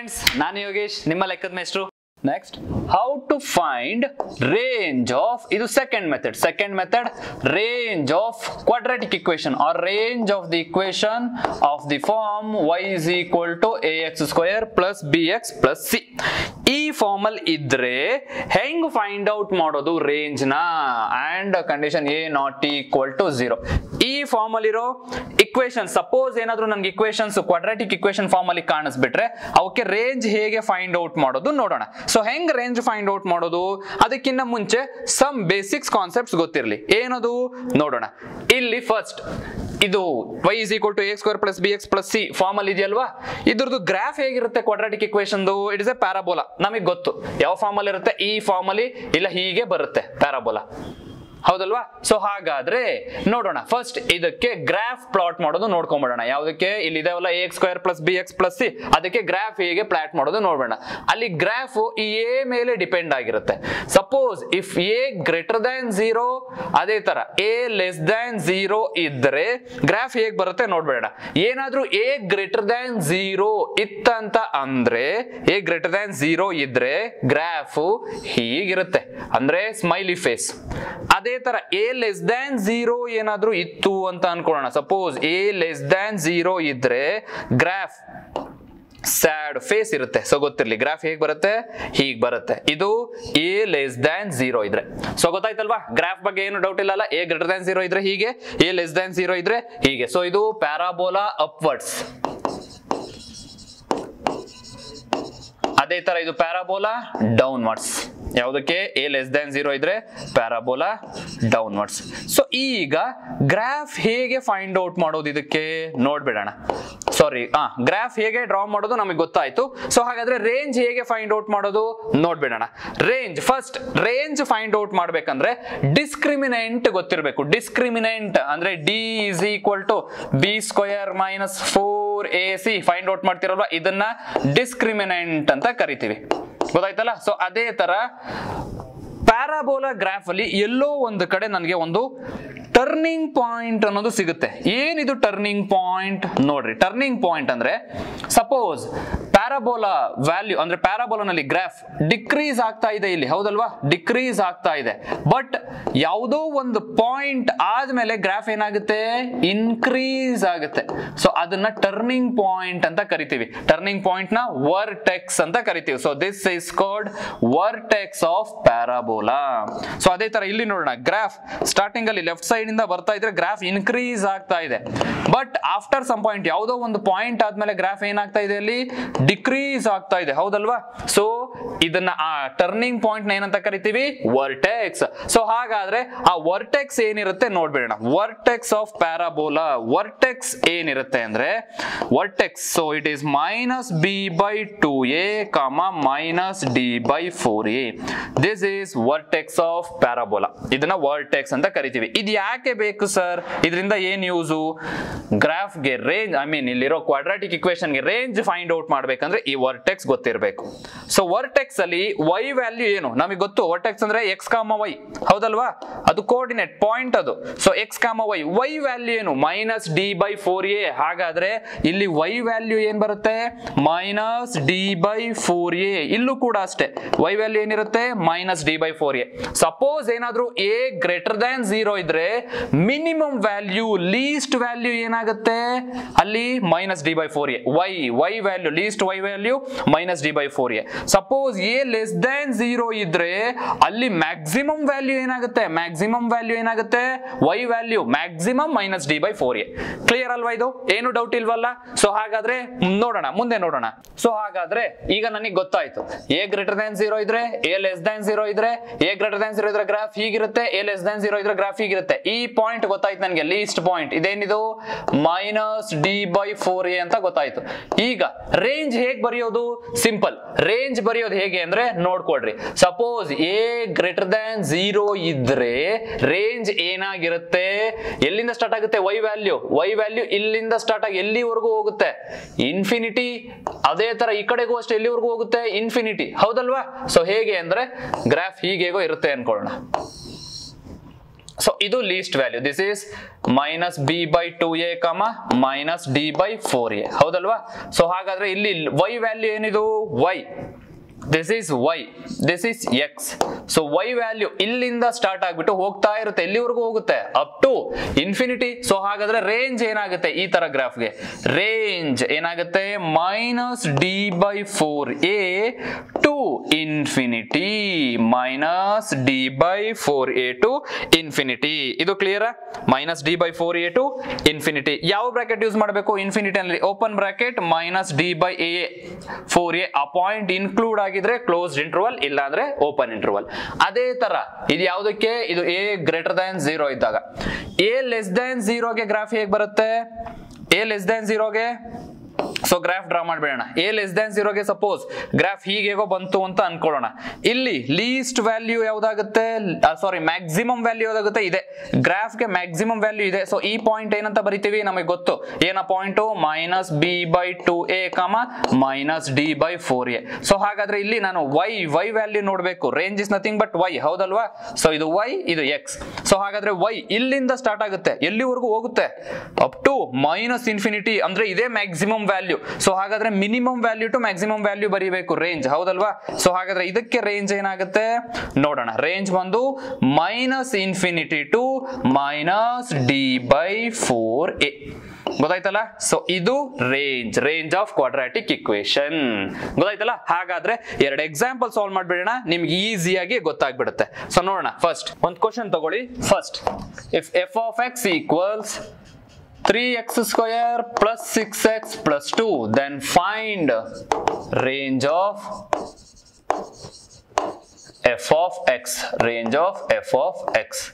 friends ನಾನು ಯೋಗೇಶ್ ನಿಮ್ಮ ಲೆಕ್ಕದ ಮೇಷ್ಟ್ರು next how to find range of ಇದು second method second method range of quadratic equation or range of the equation of the form y is equal to a x square plus b x plus c ಈ form ಅಲ್ಲಿ ಇದ್ರೆ ಹೆಂಗ್ find out ಮಾಡೋದು range ನ and condition a not equal to zero ಈ form ಅಲ್ಲಿರೋ equation suppose ಏನಾದ್ರು ನನ್ಗೆ ಇಕ್ವೇಶನ್ಸ್ ಕ್ವಾಡ್ರಾಟಿಕ್ ಇಕ್ವೇಶನ್ ಫಾರ್ಮ್ ಅಲ್ಲಿ ಕಾಣಿಸ್ಬಿಟ್ರೆ ಅವಕ್ಕೆ ರೇಂಜ್ ಹೇಗೆ ಫೈಂಡ್ ಔಟ್ ಮಾಡೋದು ನೋಡೋಣ ಸೊ ಹೆಂಗ್ ರೇಂಜ್ ಫೈಂಡ್ ಔಟ್ ಮಾಡೋದು ಅದಕ್ಕಿಂತ ಮುಂಚೆ ಸಮ್ ಬೇಸಿಕ್ಸ್ ಕಾನ್ಸೆಪ್ಟ್ಸ್ ಗೊತ್ತಿರಲಿ ಏನದು ನೋಡೋಣ ಇಲ್ಲಿ ಫಸ್ಟ್ ಇದು y is equal to a square plus b x plus c form ಅಲ್ಲಿ ಇದೆಯಲ್ವಾ ಇದ್ರದ್ದು ಗ್ರಾಫ್ ಹೇಗಿರುತ್ತೆ quadratic equation it is a parabola ನಮಗೆ ಗೊತ್ತು ಯಾವ ಫಾರ್ಮ್ ಅಲ್ಲಿ ಇರುತ್ತೆ ಈ ಫಾರ್ಮ್ ಅಲ್ಲಿ ಇಲ್ಲ ಹೀಗೆ ಬರುತ್ತೆ ಪ್ಯಾರಾಬೋಲಾ ಹೌದಲ್ವಾ ಸೊ ಹಾಗಾದ್ರೆ ನೋಡೋಣ ಫಸ್ಟ್ ಇದಕ್ಕೆ ಗ್ರಾಫ್ ಪ್ಲಾಟ್ ಮಾಡೋದು ನೋಡ್ಕೊಂಡ್ಬಿಡೋಣ ಯಾವ್ದಕ್ಕೆ ಇಲ್ಲಿ ಇದಾವಲ್ಲ a square plus b x plus c ಅದಕ್ಕೆ ಗ್ರಾಫ್ ಹೇಗೆ ಪ್ಲಾಟ್ ಮಾಡೋದು ನೋಡೋಣ ಅಲ್ಲಿ ಗ್ರಾಫ್ ಈ ಎ ಮೇಲೆ ಡಿಪೆಂಡ್ ಆಗಿರುತ್ತೆ suppose if a greater than zero ಅದೇ ತರ ಎ ಲೆಸ್ ದ್ಯಾನ್ ಝೀರೋ ಇದ್ರೆ ಗ್ರಾಫ್ ಹೇಗ್ ಬರುತ್ತೆ ನೋಡ್ಬೇಡ ಏನಾದ್ರೂ ಎ ಗ್ರೇಟರ್ ದ್ಯಾನ್ ಝೀರೋ ಇತ್ತಂತ ಅಂದ್ರೆ ಎ ಗ್ರೇಟರ್ ದ್ಯಾನ್ ಝೀರೋ ಇದ್ರೆ ಗ್ರಾಫ್ ಹೀಗಿರುತ್ತೆ ಅಂದ್ರೆ ಸ್ಮೈಲಿ ಫೇಸ್ ಅದೇ ತರ ಎ ಲೆಸ್ ದ್ಯಾನ್ ಝೀರೋ ಏನಾದ್ರೂ ಇತ್ತು ಅಂತ ಅನ್ಕೊಳ್ಳೋಣ suppose a less than zero ಇದ್ರೆ ಗ್ರಾಫ್ ಸ್ಯಾಡ್ ಫೇಸ್ ಇರುತ್ತೆ ಸೊ ಗೊತ್ತಿರ್ಲಿ ಗ್ರಾಫ್ ಹೇಗ್ ಬರುತ್ತೆ ಹೀಗ್ ಬರುತ್ತೆ ಇದು ಎ ಲೆಸ್ ದ್ಯಾನ್ ಝೀರೋ ಇದ್ರೆ ಸೊ ಗೊತ್ತಾಯ್ತಲ್ವಾ ಗ್ರಾಫ್ ಬಗ್ಗೆ ಏನು ಡೌಟ್ ಇಲ್ಲ ಎ ಗ್ರೇಟರ್ ದ್ಯಾನ್ ಝೀರೋ ಇದ್ರೆ ಹೀಗೆ ಎ ಲೆಸ್ ದ್ಯಾನ್ ಝೀರೋ ಇದ್ರೆ ಹೀಗೆ ಸೊ ಇದು ಪ್ಯಾರಾಬೋಲಾ ಅಪ್ವರ್ಡ್ಸ್ ಅದೇ ತರ ಇದು ಪ್ಯಾರಾಬೋಲಾ ಡೌನ್ವರ್ಡ್ಸ್ ಯಾವುದಕ್ಕೆ ಎ ಲೆಸ್ ದ್ಯಾನ್ ಝೀರೋ ಇದ್ರೆ ಪ್ಯಾರಾಬೋಲಾ ಡೌನ್ವರ್ಡ್ಸ್ ಸೊ ಈಗ ಗ್ರಾಫ್ ಹೇಗೆ ಫೈಂಡ್ ಔಟ್ ಮಾಡೋದು ಇದಕ್ಕೆ ನೋಡ್ಬಿಡೋಣ ಸಾರಿ ಆ ಗ್ರಾಫ್ ಹೇಗೆ ಡ್ರಾ ಮಾಡೋದು ನಮಗೆ ಗೊತ್ತಾಯ್ತು ಸೊ ಹಾಗಾದ್ರೆ ರೇಂಜ್ ಹೇಗೆ ಫೈಂಡ್ ಔಟ್ ಮಾಡೋದು ನೋಡ್ಬಿಡೋಣ range first range find out ಮಾಡ್ಬೇಕಂದ್ರೆ ಡಿಸ್ಕ್ರಿಮಿನೆಂಟ್ ಗೊತ್ತಿರಬೇಕು ಡಿಸ್ಕ್ರಿಮಿನೆಂಟ್ ಅಂದ್ರೆ D is equal to b square minus four A c find out ಮಾಡ್ತಿರಲ್ವಾ ಇದನ್ನ ಡಿಸ್ಕ್ರಿಮಿನೆಂಟ್ ಅಂತ ಕರಿತೀವಿ ಗೊತ್ತಾಯ್ತಲ್ಲ ಸೊ ಅದೇ ತರ ಪ್ಯಾರಾಬೋಲಾ ಗ್ರಾಫ್ ಅಲ್ಲಿ ಎಲ್ಲೋ ಒಂದು ಕಡೆ ನನಗೆ ಒಂದು ಟರ್ನಿಂಗ್ ಪಾಯಿಂಟ್ ಅನ್ನೋದು ಸಿಗುತ್ತೆ ಏನಿದು ಟರ್ನಿಂಗ್ ಪಾಯಿಂಟ್ ನೋಡ್ರಿ ಟರ್ನಿಂಗ್ ಪಾಯಿಂಟ್ ಅಂದ್ರೆ ಸಪೋಸ್ ಪ್ಯಾರಾಬೋಲಾ ವ್ಯಾಲ್ಯೂ ಅಂದ್ರೆ ಪ್ಯಾರಾಬೋಲಾನಲ್ಲಿ ಗ್ರಾಫ್ ಡಿಕ್ರೀಸ್ ಆಗ್ತಾ ಇದೆ ಇಲ್ಲಿ ಹೌದಲ್ವಾ ಡಿಕ್ರೀಸ್ ಆಗ್ತಾ ಇದೆ ಬಟ್ ಯಾವುದೋ ಒಂದು ಪಾಯಿಂಟ್ ಆದ್ಮೇಲೆ ಗ್ರಾಫ್ ಏನಾಗುತ್ತೆ ಇನ್ಕ್ರೀಸ್ ಆಗುತ್ತೆ ಸೊ ಅದನ್ನ ಟರ್ನಿಂಗ್ ಪಾಯಿಂಟ್ ಅಂತ ಕರಿತೀವಿ ಟರ್ನಿಂಗ್ ಪಾಯಿಂಟ್ ನ ವರ್ಟೆಕ್ಸ್ ಅಂತ ಕರಿತೀವಿ so this is called vertex of parabola so ಅದೇ ತರ ಇಲ್ಲಿ ನೋಡೋಣ ಗ್ರಾಫ್ ಸ್ಟಾರ್ಟಿಂಗ್ ಅಲ್ಲಿ ಲೆಫ್ಟ್ ಸೈಡ್ ಇಂದ ಬರ್ತಾ ಇದ್ರೆ ಗ್ರಾಫ್ ಇನ್ಕ್ರೀಸ್ ಆಗ್ತಾ ಇದೆ ಬಟ್ ಆಫ್ಟರ್ ಸಮ್ ಪಾಯಿಂಟ್ ಯಾವುದೋ ಒಂದು ಪಾಯಿಂಟ್ ಆದ್ಮೇಲೆ ಗ್ರಾಫ್ ಏನಾಗ್ತಾ ಇದೆ ಅಲ್ಲಿ ಡಿಕ್ರೀಸ್ ಆಗ್ತಾ ಇದೆ ಹೌದಲ್ವಾ ಸೊ ಇದನ್ನ ಆ ಟರ್ನಿಂಗ್ ಪಾಯಿಂಟ್ ನ ಏನಂತ ಕರಿತೀವಿ ವರ್ಟೆಕ್ಸ್ ಸೊ ಹಾಗಾದ್ರೆ ಆ ವರ್ಟೆಕ್ಸ್ ಏನಿರುತ್ತೆ ನೋಡ್ಬೇಡ ವರ್ಟೆಕ್ಸ್ ಆಫ್ ಪ್ಯಾರಾಬೋಲಾ ವರ್ಟೆಕ್ಸ್ ಏನಿರುತ್ತೆ ಅಂದ್ರೆ vertex so it is minus b by two a comma minus D by four a this is vertex of parabola ಇದನ್ನ ವರ್ಟೆಕ್ಸ್ ಅಂತ ಕರಿತೀವಿ ಇದು ಯಾಕೆ ಬೇಕು ಸರ್ ಇದರಿಂದ ಏನ್ ಯೂಸು ಗ್ರಾಫ್ಗೆ ರೇಂಜ್ ಐ ಮೀನ್ ಇಲ್ಲಿರೋ ಕ್ವಾಡ್ರಾಟಿಕ್ ಇಕ್ವೇಶನ್ಗೆ ರೇಂಜ್ ಫೈಂಡ್ ಔಟ್ ಮಾಡ್ಬೇಕಂದ್ರೆ ಈ ವರ್ಟೆಕ್ಸ್ ಗೊತ್ತಿರಬೇಕು ಸೊ ವರ್ಟೆಕ್ಸ್ ಅಲ್ಲಿ ವೈ ವ್ಯಾಲ್ಯೂ ಏನು ನಮಗೆ ಗೊತ್ತು ವರ್ಟೆಕ್ಸ್ ಅಂದ್ರೆ ಎಕ್ಸ್ ಕಾಮ ವೈ ಹೌದಲ್ವಾ ಅದು ಕೋಆರ್ಡಿನೇಟ್ ಪಾಯಿಂಟ್ ಅದು so x comma y y value ಏನು minus D by four a ಹಾಗಾದ್ರೆ ಇಲ್ಲಿ ವೈ ವ್ಯಾಲ್ಯೂ ಏನ್ ಬರುತ್ತೆ minus D by four a ಇಲ್ಲೂ ಕೂಡ ಅಷ್ಟೇ ವೈ ವ್ಯಾಲ್ಯೂ ಏನಿರುತ್ತೆ minus D by four a suppose ಏನಾದ್ರೂ ಎ ಗ್ರೇಟರ್ ದ್ಯಾನ್ ಝೀರೋ ಇದ್ರೆ ಮಿನಿಮಮ್ ವ್ಯಾಲ್ಯೂ ಲೀಸ್ಟ್ ವ್ಯಾಲ್ಯೂ ಏನಾಗುತ್ತೆ ಅಲ್ಲಿ minus D by four a y y value least y value minus D by four a suppose a less than zero ಇದ್ರೆ ಅಲ್ಲಿ maximum value ಏನಾಗುತ್ತೆ maximum value ಏನಾಗುತ್ತೆ y value maximum minus D by four a clear ಅಲ್ವಾ ಇದು ಏನು doubt ಇಲ್ವಲ್ಲ so ಹಾಗಾದ್ರೆ ನೋಡೋಣ ಮುಂದೆ ನೋಡೋಣ ಸೊ ಹಾಗಾದ್ರೆ ಈಗ ನನಗೆ ಗೊತ್ತಾಯ್ತು ಎ ಗ್ರೇಟರ್ ದ್ಯಾನ್ ಝೀರೋ ಇದ್ರೆ ಎ ಲೆಸ್ ದ್ಯಾನ್ ಝೀರೋ ಇದ್ರೆ ಎ ಗ್ರೇಟರ್ ದ್ಯಾನ್ ಝೀರೋ ಇದ್ರೆ ಗ್ರಾಫ್ ಹೀಗಿರುತ್ತೆ ಎ ಲೆಸ್ ದ್ಯಾನ್ ಝೀರೋ ಇದ್ರೆ ಗ್ರಾಫ್ ಹೀಗಿರುತ್ತೆ ಈ ಪಾಯಿಂಟ್ ಗೊತ್ತಾಯ್ತು ನನಗೆ ಲೀಸ್ಟ್ ಪಾಯಿಂಟ್ ಇದೇನಿದು minus D by four a ಅಂತ ಗೊತ್ತಾಯ್ತು ಈಗ ರೇಂಜ್ ಹೇಗ್ ಬರೆಯೋದು ಸಿಂಪಲ್ ರೇಂಜ್ ಬರೆಯೋದು ಹೇಗೆ ಅಂದ್ರೆ ನೋಡ್ಕೊಡ್ರಿ suppose a greater than zero ಇದ್ರೆ ರೇಂಜ್ ಏನಾಗಿರುತ್ತೆ ಎಲ್ಲಿಂದ ಸ್ಟಾರ್ಟ್ ಆಗುತ್ತೆ ವೈ ವ್ಯಾಲ್ಯೂ ವೈ ವ್ಯಾಲ್ಯೂ ಇಲ್ಲಿಂದ ಸ್ಟಾರ್ಟ್ ಆಗಿ ಎಲ್ಲಿವರೆಗೂ ಹೋಗುತ್ತೆ ಇನ್ಫಿನಿಟಿ ಅದೇ ತರ ಈ ಕಡೆಗೂ ಅಷ್ಟೇ ಎಲ್ಲಿವರೆಗೂ ಹೋಗುತ್ತೆ ಇನ್ಫಿನಿಟಿ ಹೌದಲ್ವಾ ಸೊ ಹೇಗೆ ಅಂದ್ರೆ ಗ್ರಾಫ್ ಹೀಗೇಗೋ ಇರುತ್ತೆ ಅನ್ಕೊಳ್ಳೋಣ ಸೊ ಇದು least value this is minus b by two a comma minus D by four A ಹೌದಲ್ವಾ ಸೊ ಹಾಗಾದ್ರೆ ಇಲ್ಲಿ ವೈ ವ್ಯಾಲ್ಯೂ ಏನಿದು y this is y this is x so y value ಇಲ್ಲಿಂದ ಸ್ಟಾರ್ಟ್ ಆಗ್ಬಿಟ್ಟು ಹೋಗ್ತಾ ಇರುತ್ತೆ ಎಲ್ಲಿವರೆಗೂ ಹೋಗುತ್ತೆ ಅಪ್ ಟು ಇನ್ಫಿನಿಟಿ ಸೊ ಹಾಗಾದ್ರೆ ರೇಂಜ್ ಏನಾಗುತ್ತೆ ಈ ತರ ಗ್ರಾಫ್ಗೆ ರೇಂಜ್ ಏನಾಗುತ್ತೆ minus D by four A to infinity minus D by four A to infinity ಇದು ಕ್ಲಿಯರಾ minus D by four A to infinity ಯಾವ ಬ್ರಾಕೆಟ್ ಯೂಸ್ ಮಾಡಬೇಕು ಇನ್ಫಿನಿಟಿ ಅಲ್ಲಿ open bracket minus D by a four a ಆ point include ಆಗಿದ್ರೆ closed interval ಇಲ್ಲ ಅಂದ್ರೆ open interval ಅದೇ ತರ ಇದು ಯಾವುದಕ್ಕೆ ಇದು ಎ ಗ್ರೇಟರ್ ದ್ಯಾನ್ ಝೀರೋ ಇದ್ದಾಗ ಎ ಲೆಸ್ ದ್ಯಾನ್ ಝೀರೋಗೆ ಗ್ರಾಫ್ ಹೇಗೆ ಬರುತ್ತೆ ಎ ಲೆಸ್ ದ್ಯಾನ್ ಝೀರೋಗೆ ಸೊ ಗ್ರಾಫ್ ಡ್ರಾ ಮಾಡ್ಬೇಡೋಣ ಎ ಲೆಸ್ ದ್ಯಾನ್ ಝೀರೋಗೆ ಸಪೋಸ್ ಗ್ರಾಫ್ ಹೀಗೇಗೋ ಬಂತು ಅಂತ ಅನ್ಕೊಳ್ಳೋಣ ಇಲ್ಲಿ ಲೀಸ್ಟ್ ವ್ಯಾಲ್ಯೂ ಯಾವ್ದಾಗುತ್ತೆ ಸಾರಿ ಮ್ಯಾಕ್ಸಿಮಮ್ ವ್ಯಾಲ್ಯೂ ಯಾವ್ದಾಗುತ್ತೆ ಇದೆ ಗ್ರಾಫ್ಗೆ ಮ್ಯಾಕ್ಸಿಮಮ್ ವ್ಯಾಲ್ಯೂ ಇದೆ ಸೊ ಈ ಪಾಯಿಂಟ್ ಏನಂತ ಬರಿತೀವಿ ನಮಗೆ ಗೊತ್ತು ಏನ point minus b by two a comma minus D by four a so ಹಾಗಾದ್ರೆ ಇಲ್ಲಿ ನಾನು ವೈ ವೈ ವ್ಯಾಲ್ಯೂ ನೋಡಬೇಕು range is nothing but y ಹೌದಲ್ವಾ ಸೊ ಇದು ವೈ ಇದು ಎಕ್ಸ್ ಸೊ ಹಾಗಾದ್ರೆ ವೈ ಇಲ್ಲಿಂದ ಸ್ಟಾರ್ಟ್ ಆಗುತ್ತೆ ಎಲ್ಲಿವರೆಗೂ ಹೋಗುತ್ತೆ ಅಪ್ ಟು ಮೈನಸ್ ಇನ್ಫಿನಿಟಿ ಅಂದ್ರೆ ಇದೇ ಮ್ಯಾಕ್ಸಿಮಮ್ ವ್ಯಾಲ್ಯೂ ಸೊ ಹಾಗಾದ್ರೆ minimum value to maximum value ಬರೀಬೇಕು ರೇಂಜ್ ಹೌದಲ್ವಾ ಸೊ ಹಾಗಾದ್ರೆ ಇದಕ್ಕೆ ರೇಂಜ್ ಏನಾಗುತ್ತೆ ನೋಡೋಣ ರೇಂಜ್ ಬಂದು minus infinity to minus D by four a ಗೊತ್ತಾಯ್ತಲ್ಲ ಸೊ ಇದು range range of quadratic equation ಗೊತ್ತಾಯ್ತಲ್ಲ ಹಾಗಾದ್ರೆ ಎರಡು ಎಕ್ಸಾಂಪಲ್ ಸಾಲ್ವ್ ಮಾಡ್ಬಿಡೋಣ ನಿಮ್ಗೆ ಈಸಿಯಾಗಿ ಗೊತ್ತಾಗ್ಬಿಡುತ್ತೆ ಸೊ ನೋಡೋಣ ಫಸ್ಟ್ ಒಂದು ಕ್ವಶನ್ ತಗೊಳ್ಳಿ first if F of X equals 3x square plus 6x plus 2 then find range of f of x range of f of x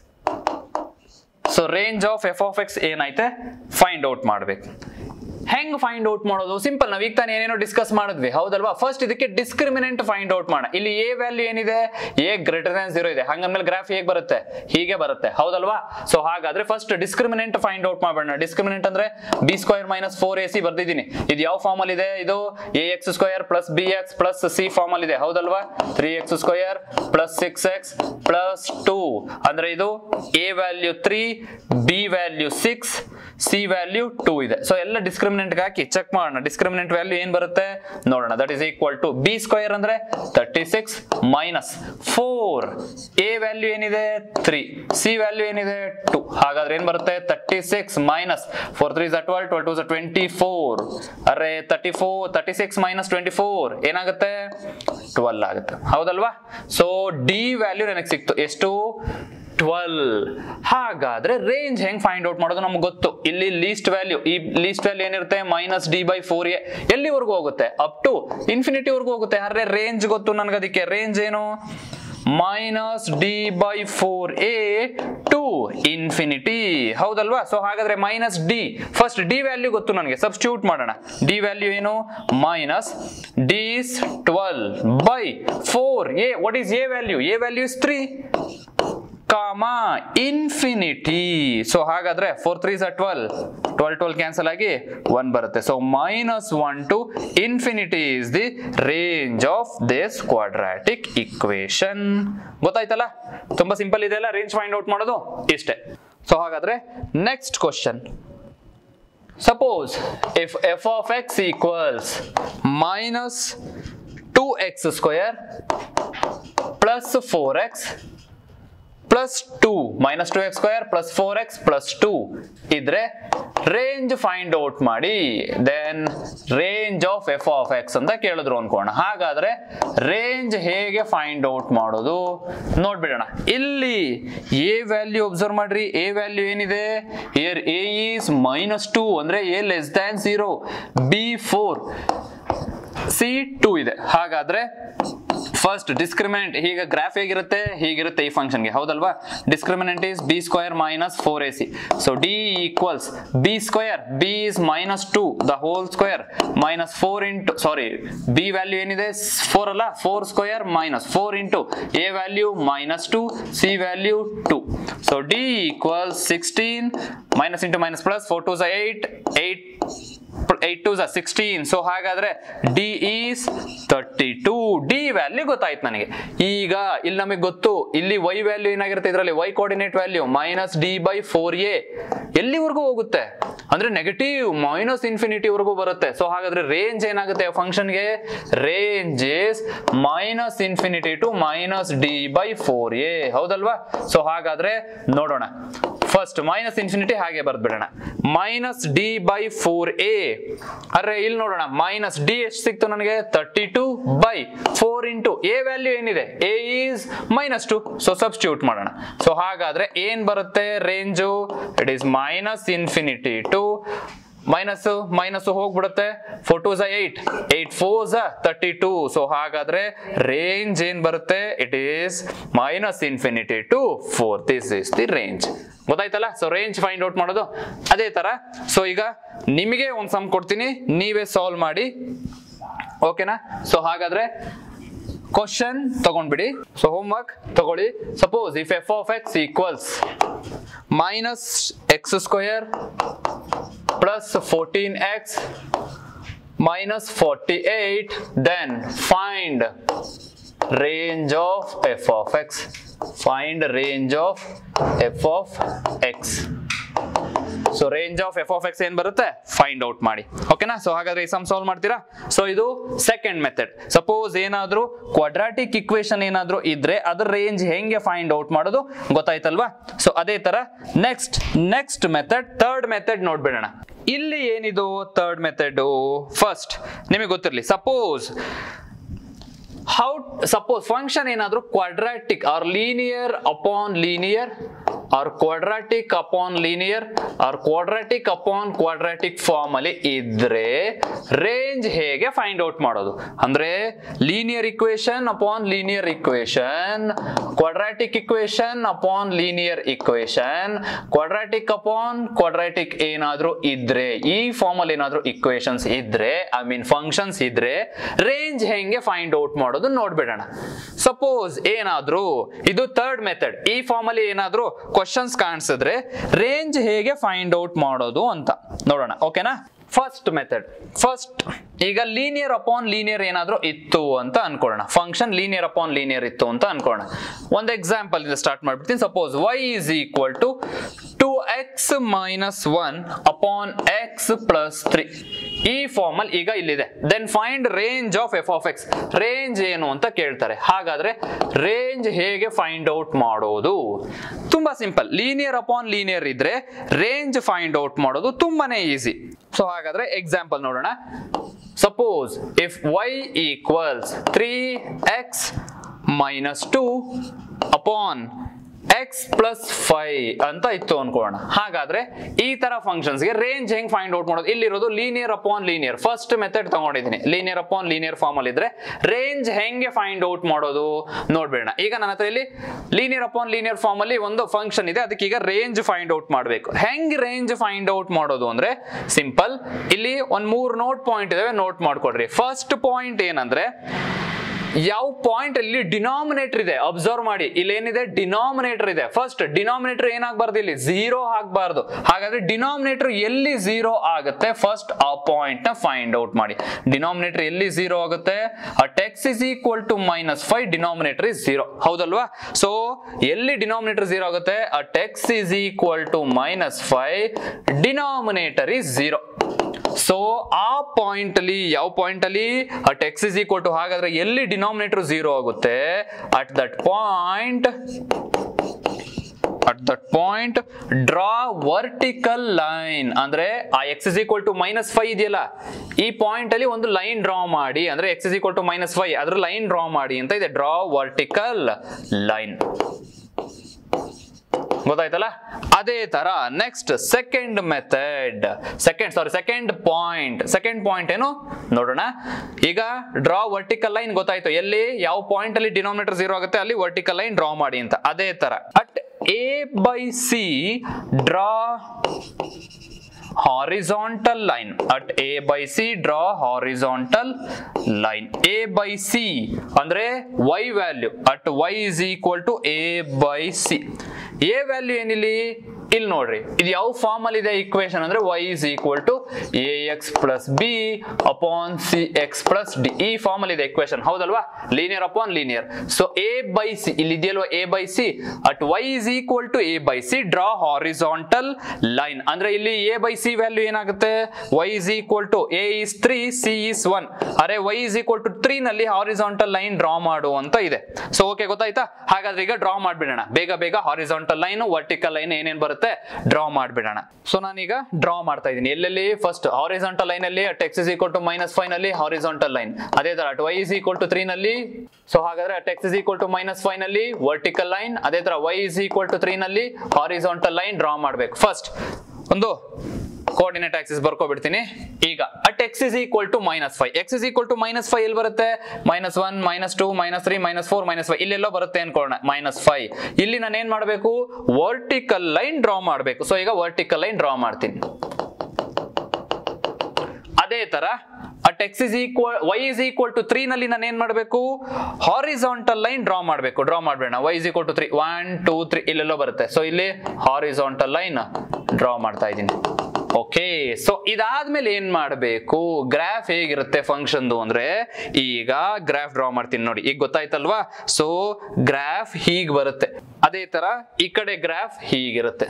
so range of F of x ಏನೈತೆ find out ಮಾಡ್ಬೇಕು ಹೆಂಗ್ find out ಮಾಡೋದು simple ನಾವ್ ಈಗ ತಾನೇ ಏನೇನೋ discuss ಮಾಡಿದ್ವಿ ಹೌದಲ್ವಾ ಫಸ್ಟ್ ಇದಕ್ಕೆ ಡಿಸ್ಕ್ರಿಮಿನೆಂಟ್ ಫೈಂಡ್ ಔಟ್ ಮಾಡೋಣ ಇಲ್ಲಿ ಎ ವ್ಯಾಲ್ಯೂ ಏನಿದೆ ಎ ಗ್ರೇಟರ್ ದನ್ ಜೀರೋ ಇದೆ ಹಂಗಂದ್ಮೇಲೆ ಗ್ರಾಫ್ ಹೇಗೆ ಬರುತ್ತೆ ಹೀಗೆ ಬರುತ್ತೆ ಹೌದಲ್ವಾ ಸೊ ಹಾಗಾದ್ರೆ ಫಸ್ಟ್ ಡಿಸ್ಕ್ರಿಮಿನೆಂಟ್ ಫೈಂಡ್ ಔಟ್ ಮಾಡೋಣ ಡಿಸ್ಕ್ರಿಮಿನೆಂಟ್ ಅಂದ್ರೆ b square minus four A c ಬರ್ದಿದ್ದೀನಿ ಇದು ಯಾವ ಫಾರ್ಮ್ ಅಲ್ಲಿ ಇದೆ ಇದು a x square plus b x plus c form ಅಲ್ಲಿ ಇದೆ ಹೌದಲ್ವಾ three x square plus six x plus two ಅಂದ್ರೆ ಇದು a value three b value six c value two ಇದೆ ಸೊ ಎಲ್ಲ ಡಿಸ್ಕ್ರಿಮಿನೆಂಟ್ ಹಾಕಿ ಚೆಕ್ ಮಾಡೋಣ ಡಿಸ್ಕ್ರಿಮಿನೆಂಟ್ ವ್ಯಾಲ್ಯೂ ಏನ್ ಬರುತ್ತೆ ನೋಡೋಣ that is equal to b square ಅಂದ್ರೆ thirty six minus four a value ಏನಿದೆ ತ್ರೀ ಸಿ ವ್ಯಾಲ್ಯೂ ಏನಿದೆ ಟು ಹಾಗಾದ್ರೆ ಏನ್ ಬರುತ್ತೆ thirty six minus four three twelve twelve two twenty four ಅರೆ thirty four thirty six minus twenty four ಏನಾಗುತ್ತೆ twelve ಆಗುತ್ತೆ ಹೌದಲ್ವಾ ಸೊ ಡಿ ವ್ಯಾಲ್ಯೂ ನನಗೆ ಸಿಕ್ತು ಎಷ್ಟು ಟ್ವೆಲ್ ಹಾಗಾದ್ರೆ ರೇಂಜ್ ಹೆಂಗ್ ಫೈಂಡ್ ಔಟ್ ಮಾಡೋದು ನಮ್ಗೆ ಗೊತ್ತು ಇಲ್ಲಿ ಲೀಸ್ಟ್ ವ್ಯಾಲ್ಯೂ ಈ ಲೀಸ್ಟ್ ವ್ಯಾಲ್ಯೂ ಏನಿರುತ್ತೆ minus D by four A ಎಲ್ಲಿವರೆಗೂ ಹೋಗುತ್ತೆ ಅಪ್ ಟು ಇನ್ಫಿನಿಟಿ ವರ್ಗೂ ಹೋಗುತ್ತೆ ಅರೆ ರೇಂಜ್ ಗೊತ್ತು ನನಗೆ ಅದಕ್ಕೆ ರೇಂಜ್ ಏನು minus D by four A to infinity ಹೌದಲ್ವಾ ಸೊ ಹಾಗಾದ್ರೆ minus D first D value ಗೊತ್ತು ನನಗೆ ಸಬ್ಸ್ಟಿಟ್ಯೂಟ್ ಮಾಡೋಣ ಡಿ ವ್ಯಾಲ್ಯೂ ಏನು minus this twelve by four A what is A value A value is three comma infinity so ಹಾಗಾದ್ರೆ four three ಸ twelve twelve twelve cancel ಆಗಿ one ಬರುತ್ತೆ so minus one to infinity is the range of this quadratic equation ಗೊತ್ತಾಯ್ತಲ್ಲ ತುಂಬಾ simple ಇದೆಯಲ್ಲ range find out ಮಾಡೋದು ಇಷ್ಟೇ so ಹಾಗಾದ್ರೆ next question suppose if F of X equals minus two X square plus four X plus two minus two X square plus four X plus two ಇದ್ರೆ range find out ಮಾಡಿ then range of F of X ಅಂತ ಕೇಳಿದ್ರು ಅನ್ಕೋಣ ಹಾಗಾದ್ರೆ range ಹೇಗೆ find out ಮಾಡೋದು ನೋಡ್ಬಿಡೋಣ ಇಲ್ಲಿ A value observe ಮಾಡ್ರಿ ಎ ವ್ಯಾಲ್ಯೂ ಏನಿದೆ here A is minus two ಅಂದ್ರೆ A less than zero B four C two ಇದೆ ಹಾಗಾದ್ರೆ ಫಸ್ಟ್ ಡಿಸ್ಕ್ರಿಮಿನೆಂಟ್ ಈಗ ಗ್ರಾಫ್ ಹೇಗಿರುತ್ತೆ ಹೀಗಿರುತ್ತೆ ಈ ಫಂಕ್ಷನ್ಗೆ ಹೌದಲ್ವಾ discriminant is B square minus four A C so D equals B square B is minus two the whole square minus four into sorry B value ಏನಿದೆ four ಅಲ್ಲ four square minus four into A value minus two C value two so D equals sixteen minus into minus plus four two eight eight eight two sixteen so ಹಾಗಾದ್ರೆ D is thirty two D value ಗೊತ್ತಾಯ್ತು ನನಗೆ ಈಗ ಇಲ್ಲಿ ನಮಗೆ ಗೊತ್ತು ಇಲ್ಲಿ y value ಏನಾಗಿರುತ್ತೆ ಇದರಲ್ಲಿ Y coordinate value minus D by four A ಎಲ್ಲಿವರೆಗೂ ಹೋಗುತ್ತೆ ಅಂದ್ರೆ ನೆಗೆಟಿವ್ ಮೈನಸ್ ಇನ್ಫಿನಿಟಿ ವರೆಗೂ ಬರುತ್ತೆ ಸೊ ಹಾಗಾದ್ರೆ ರೇಂಜ್ ಏನಾಗುತ್ತೆ ಫಂಕ್ಷನ್ಗೆ range is minus infinity to minus D by four A ಹೌದಲ್ವಾ ಸೊ ಹಾಗಾದ್ರೆ ನೋಡೋಣ ಫಸ್ಟ್ ಮೈನಸ್ ಇನ್ಫಿನಿಟಿ ಹಾಗೆ ಬರ್ದ್ಬಿಡೋಣ minus D by four A ಅರೆ ಇಲ್ಲಿ ನೋಡೋಣ ಮೈನಸ್ ಡಿ ಎಷ್ಟು ಸಿಕ್ತು ನನಗೆ thirty two by four into A value ಏನಿದೆ A is minus two so substitute ಮಾಡೋಣ ಸೊ ಹಾಗಾದ್ರೆ ಏನ್ ಬರುತ್ತೆ range it is minus infinity to minus minus ಹೋಗ್ಬಿಡುತ್ತೆ ಫೋರ್ ಟೂ ಝ eight eight four ಝ thirty two so ಹಾಗಾದ್ರೆ ರೇಂಜ್ ಏನ್ ಬರುತ್ತೆ it is minus infinity to four this is the range ಗೊತ್ತಾಯ್ತಲ್ಲ ಸೊ ರೇಂಜ್ ಫೈಂಡ್ ಔಟ್ ಮಾಡೋದು ಅದೇ ತರ so ಈಗ ನಿಮಗೆ ಒಂದು ಸಮ್ ಕೊಡ್ತೀನಿ ನೀವೇ ಸಾಲ್ವ್ ಮಾಡಿ ಓಕೆನಾ ಸೊ ಹಾಗಾದ್ರೆ ಕ್ವಶನ್ ತಗೊಂಡ್ಬಿಡಿ ಸೊ ಹೋಮ್ ವರ್ಕ್ ತಗೊಳ್ಳಿ suppose if F of X equals minus X square plus 14x minus 48 then find range of f of x find range of f of x so range of F of X ಏನ್ ಬರುತ್ತೆ find out ಮಾಡಿ ಓಕೆನಾ so ಹಾಗಾದ್ರೆ ಈ sum solve ಮಾಡ್ತೀರಾ so ಇದು second method suppose ಏನಾದ್ರೂ quadratic equation ಏನಾದ್ರೂ ಇದ್ರೆ ಅದ್ರ ರೇಂಜ್ ಹೆಂಗೆ ಫೈಂಡ್ ಔಟ್ ಮಾಡೋದು ಗೊತ್ತಾಯ್ತಲ್ವಾ ಸೊ ಅದೇ ತರ next next method third method ನೋಡ್ಬಿಡೋಣ ಇಲ್ಲಿ ಏನಿದು ಥರ್ಡ್ ಮೆಥಡ್ ಫಸ್ಟ್ ನಿಮಗೆ ಗೊತ್ತಿರಲಿ ಸಪೋಸ್ ಹೌ ಸಪೋಸ್ ಫಂಕ್ಷನ್ ಏನಾದ್ರೂ quadratic or linear upon linear or quadratic upon linear or quadratic upon quadratic form ಅಲ್ಲಿ ಇದ್ರೆ ರೇಂಜ್ ಹೇಗೆ ಫೈಂಡ್ ಔಟ್ ಮಾಡೋದು ಅಂದ್ರೆ linear equation upon linear equation quadratic equation upon linear equation quadratic upon quadratic ಏನಾದ್ರೂ ಇದ್ರೆ ಈ form ಅಲ್ಲಿ ಏನಾದ್ರೂ ಇಕ್ವೇಶನ್ಸ್ ಇದ್ರೆ ಐ ಮೀನ್ ಫಂಕ್ಷನ್ಸ್ ಇದ್ರೆ ರೇಂಜ್ ಹೆಂಗೆ ಫೈಂಡ್ ಔಟ್ ಮಾಡೋದು ನೋಡ್ಬಿಡೋಣ ಸಪೋಸ್ ಏನಾದ್ರೂ ಇದು ಥರ್ಡ್ ಮೆಥಡ್ ಈ ಫಾರ್ಮ್ ಅಲ್ಲಿ ಏನಾದ್ರೂ ಕ್ವಶನ್ಸ್ ಕಾಣಿಸಿದ್ರೆ ರೇಂಜ್ ಹೇಗೆ ಫೈಂಡ್ ಔಟ್ ಮಾಡೋದು ಅಂತ ನೋಡೋಣ ಓಕೆನಾ ಫಸ್ಟ್ ಮೆಥಡ್ ಫಸ್ಟ್ ಈಗ ಲೀನಿಯರ್ ಅಪಾನ್ ಲೀನಿಯರ್ ಏನಾದ್ರೂ ಇತ್ತು ಅಂತ ಅನ್ಕೊಳ್ಳೋಣ ಫಂಕ್ಷನ್ ಲೀನಿಯರ್ ಅಪಾನ್ ಲೀನಿಯರ್ ಇತ್ತು ಅಂತ ಅನ್ಕೊಳ್ಳೋಣ ಒಂದು ಎಕ್ಸಾಂಪಲ್ ಇಂದ ಸ್ಟಾರ್ಟ್ ಮಾಡ್ಬಿಡ್ತೀನಿ suppose Y is equal to two X minus one upon X plus three ಈ ಫಾರ್ಮ್ ಅಲ್ಲಿ ಈಗ ಇಲ್ಲಿದೆ then find range of F of X range ಏನು ಅಂತ ಕೇಳ್ತಾರೆ ಹಾಗಾದ್ರೆ ರೇಂಜ್ ಹೇಗೆ ಫೈಂಡ್ ಔಟ್ ಮಾಡೋದು ತುಂಬಾ ಸಿಂಪಲ್ ಲೀನಿಯರ್ ಅಪಾನ್ ಲೀನಿಯರ್ ಇದ್ರೆ ರೇಂಜ್ ಫೈಂಡ್ ಔಟ್ ಮಾಡೋದು ತುಂಬಾನೇ ಈಸಿ ಸೊ ಹಾಗಾದ್ರೆ ಎಕ್ಸಾಂಪಲ್ ನೋಡೋಣ suppose if Y equals three X minus two upon X plus five ಅಂತ ಇತ್ತು ಅನ್ಕೊಳ್ಳೋಣ ಹಾಗಾದ್ರೆ ಈ ತರ ಫಂಕ್ಷನ್ಸ್ ಗೆ ರೇಂಜ್ ಹೆಂಗ್ ಫೈಂಡ್ ಔಟ್ ಮಾಡೋದು ಇಲ್ಲಿರೋದು linear upon linear first method ತಗೊಂಡಿದ್ದೀನಿ ಲೀನಿಯರ್ ಅಪಾನ್ ಲೀನಿಯರ್ ಫಾರ್ಮ್ ಅಲ್ಲಿ ಇದ್ರೆ ರೇಂಜ್ ಹೆಂಗೆ ಫೈಂಡ್ ಔಟ್ ಮಾಡೋದು ನೋಡ್ಬೇಡ ಈಗ ನನ್ನ ಹತ್ರ ಇಲ್ಲಿ ಲೀನಿಯರ್ ಅಪಾನ್ ಲೀನಿಯರ್ ಫಾರ್ಮ್ ಅಲ್ಲಿ ಒಂದು ಫಂಕ್ಷನ್ ಇದೆ ಅದಕ್ಕೆ ಈಗ ರೇಂಜ್ ಫೈಂಡ್ ಔಟ್ ಮಾಡಬೇಕು ಹೆಂಗ್ ರೇಂಜ್ ಫೈಂಡ್ ಔಟ್ ಮಾಡೋದು ಅಂದ್ರೆ ಸಿಂಪಲ್ ಇಲ್ಲಿ ಒಂದ್ ಮೂರ್ ನೋಟ್ ಪಾಯಿಂಟ್ ಇದಾವೆ ನೋಟ್ ಮಾಡ್ಕೊಡ್ರಿ ಫಸ್ಟ್ ಪಾಯಿಂಟ್ ಏನಂದ್ರೆ ಯಾವ ಪಾಯಿಂಟ್ ಅಲ್ಲಿ ಡಿನಾಮಿನೇಟರ್ ಇದೆ ಅಬ್ಸರ್ವ್ ಮಾಡಿ ಇಲ್ಲಿ ಏನಿದೆ ಡಿನಾಮಿನೇಟರ್ ಇದೆ ಫಸ್ಟ್ ಡಿನಾಮಿನೇಟರ್ ಏನಾಗಬಾರ್ದು ಇಲ್ಲಿ ಝೀರೋ ಆಗಬಾರ್ದು ಹಾಗಾದ್ರೆ ಡಿನಾಮಿನೇಟರ್ ಎಲ್ಲಿ ಝೀರೋ ಆಗುತ್ತೆ ಫಸ್ಟ್ ಆ ಪಾಯಿಂಟ್ ನ ಫೈಂಡ್ ಔಟ್ ಮಾಡಿ ಡಿನಾಮಿನೇಟರ್ ಎಲ್ಲಿ ಝೀರೋ ಆಗುತ್ತೆ at X is equal to minus five denominator is zero ಹೌದಲ್ವಾ ಸೊ ಎಲ್ಲಿ ಡಿನಾಮಿನೇಟರ್ ಝೀರೋ ಆಗುತ್ತೆ at X is equal to minus five denominator is zero so ಆ ಪಾಯಿಂಟ್ ಅಲ್ಲಿ ಯಾವ ಪಾಯಿಂಟ್ ಅಲ್ಲಿ at X is equal to ಹಾಗಾದ್ರೆ ಎಲ್ಲಿ denominator zero ಆಗುತ್ತೆ at that point at that point draw vertical line ಅಂದ್ರೆ ಆ X is equal to minus five ಇದೆಯಲ್ಲ ಈ ಪಾಯಿಂಟ್ ಅಲ್ಲಿ ಒಂದು ಲೈನ್ ಡ್ರಾ ಮಾಡಿ ಅಂದ್ರೆ X is equal to minus five ಅದ್ರ ಲೈನ್ ಡ್ರಾ ಮಾಡಿ ಅಂತ ಇದೆ ಡ್ರಾ ವರ್ಟಿಕಲ್ ಲೈನ್ ಗೊತ್ತಾಯ್ತಲ್ಲ ಅದೇ ತರ next second method second sorry second point second point ಏನು ನೋಡೋಣ ಈಗ ಡ್ರಾ ವರ್ಟಿಕಲ್ ಲೈನ್ ಗೊತ್ತಾಯ್ತು ಎಲ್ಲಿ ಯಾವ ಪಾಯಿಂಟ್ ಅಲ್ಲಿ ಡಿನಾಮಿನೇಟರ್ ಝೀರೋ ಆಗುತ್ತೆ ಅಲ್ಲಿ ವರ್ಟಿಕಲ್ ಲೈನ್ ಡ್ರಾ ಮಾಡಿ ಅಂತ ಅದೇ ತರ at A by C draw horizontal line at a by c draw horizontal line a by c ಅಂದ್ರೆ y value at y is equal to a by c a value ಏನಿಲ್ಲಿ ಇಲ್ಲಿ ನೋಡ್ರಿ ಇದು ಯಾವ ಫಾರ್ಮ್ ಅಲ್ಲಿ ಇದೆ ಈಕ್ವೇಶನ್ ಅಂದ್ರೆ Y is equal to A X plus B upon C X plus D ಈ ಫಾರ್ಮ್ ಅಲ್ಲಿ ಇದೆ ಈಕ್ವೇಶನ್ ಹೌದಲ್ವಾ linear upon linear so A by C ಇಲ್ಲಿ ಇದೆಯಲ್ವಾ A by C at Y is equal to A by C draw horizontal line ಅಂದ್ರೆ ಇಲ್ಲಿ A by C value ಏನಾಗುತ್ತೆ Y is equal to A is three C is one ಅರೆ Y is equal to three ನಲ್ಲಿ horizontal line draw ಮಾಡು ಅಂತ ಇದೆ so okay ಗೊತ್ತಾಯ್ತಾ ಹಾಗಾದ್ರೆ ಈಗ ಡ್ರಾ ಮಾಡ್ಬಿಡೋಣ ಬೇಗ ಬೇಗ ಹಾರಿಸಾಂಟಲ್ ಲೈನ್ ವರ್ಟಿಕಲ್ ಲೈನ್ ಏನೇನ್ ಬರುತ್ತೆ ಡ್ರಾ ಮಾಡ್ಬಿಡೋಣ ಸೊ ನಾನೀಗ ಡ್ರಾ ಮಾಡ್ತಾ ಇದ್ದೀನಿ ಎಲ್ಲೆಲ್ಲಿ ಫಸ್ಟ್ ಹಾರಿಸಾಂಟಲ್ ಲೈನ್ ಅಲ್ಲಿ at X is equal to minus five ನಲ್ಲಿ ಹಾರಿಸಾಂಟಲ್ ಲೈನ್ ಅದೇ ತರ at Y is equal to three ನಲ್ಲಿ ಸೊ ಹಾಗಾದ್ರೆ at X is equal to minus five ನಲ್ಲಿ ವರ್ಟಿಕಲ್ ಲೈನ್ ಅದೇ ತರ Y is equal to three ನಲ್ಲಿ ಹಾರಿಸಾಂಟಲ್ ಲೈನ್ ಡ್ರಾ ಮಾಡ್ಬೇಕು ಫಸ್ಟ್ ಒಂದು ಕೋಆರ್ಡಿನೇಟ್ ಆಕ್ಸಿಸ್ ಬರ್ಕೊಬಿಡ್ತೀನಿ ಈಗ at X is equal to minus five X is equal to minus five ಎಲ್ಲಿ ಬರುತ್ತೆ minus one minus two minus three minus four minus five ಇಲ್ಲೆಲ್ಲೋ ಬರುತ್ತೆ ಅನ್ಕೊಳ್ಳೋಣ ಮೈನಸ್ ಫೈವ್ ಇಲ್ಲಿ ನಾನು ಏನ್ ಮಾಡಬೇಕು ವರ್ಟಿಕಲ್ ಲೈನ್ ಡ್ರಾ ಮಾಡಬೇಕು ಸೊ ಈಗ ವರ್ಟಿಕಲ್ ಲೈನ್ ಡ್ರಾ ಮಾಡ್ತೀನಿ ಅದೇ ತರ at X is equal Y is equal to three ನಲ್ಲಿ ನಾನು ಏನ್ ಮಾಡಬೇಕು ಹಾರಿಸಾಂಟಲ್ ಲೈನ್ ಡ್ರಾ ಮಾಡಬೇಕು ಡ್ರಾ ಮಾಡ್ಬೇಡ Y is equal to three one two three ಇಲ್ಲೆಲ್ಲೋ ಬರುತ್ತೆ ಸೊ ಇಲ್ಲಿ ಹಾರಿಸಾಂಟಲ್ ಲೈನ್ ಡ್ರಾ ಮಾಡ್ತಾ ಇದ್ದೀನಿ ಓಕೆ ಸೊ ಇದಾದ್ಮೇಲೆ ಏನ್ ಮಾಡಬೇಕು ಗ್ರಾಫ್ ಹೇಗಿರುತ್ತೆ ಫಂಕ್ಷನ್ದು ಅಂದ್ರೆ ಈಗ ಗ್ರಾಫ್ ಡ್ರಾ ಮಾಡ್ತೀನಿ ನೋಡಿ ಈಗ ಗೊತ್ತಾಯ್ತಲ್ವಾ ಸೊ ಗ್ರಾಫ್ ಹೀಗ್ ಬರುತ್ತೆ ಅದೇ ತರ ಈ ಕಡೆ ಗ್ರಾಫ್ ಹೀಗಿರುತ್ತೆ